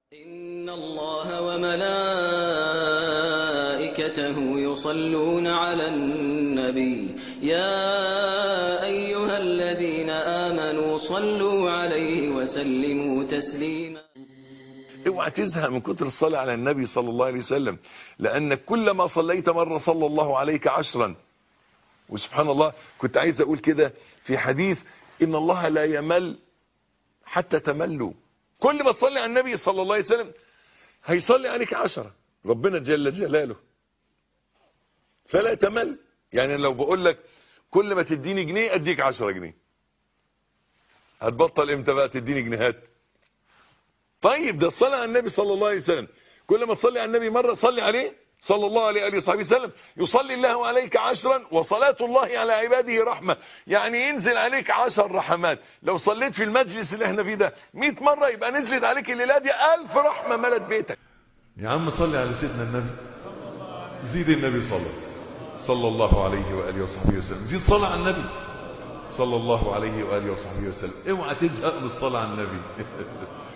إن الله وملائكته يصلون على النبي يا أيها الذين آمنوا صلوا عليه وسلموا تسليما اوعى تزهق من كتر الصلاة على النبي صلى الله عليه وسلم لأنك كلما صليت مرة صلى الله عليك عشرا وسبحان الله كنت عايز أقول كده في حديث إن الله لا يمل حتى تملوا كل ما تصلي على النبي صلى الله عليه وسلم هيصلي عليك عشرة ربنا جل جلاله فلا تمل يعني لو بقول لك كل ما تديني جنيه اديك عشرة جنيه هتبطل امتى بقى تديني جنيهات طيب ده الصلاة على النبي صلى الله عليه وسلم كل ما تصلي على النبي مرة صلي عليه صلى الله عليه وآله وصحبه وسلم يصلي الله عليك عشرا وصلاة الله على عباده رحمة يعني ينزل عليك عشر رحمات لو صليت في المجلس اللي احنا فيه ده 100 مرة يبقى نزلت عليك الليلة دي ألف رحمة ملت بيتك يا عم صلي على سيدنا النبي زيد النبي صلى صلى الله عليه وآله وصحبه وسلم زيد صلاة على النبي صلى الله عليه وآله وصحبه وسلم اوعى تزهق من الصلاة على النبي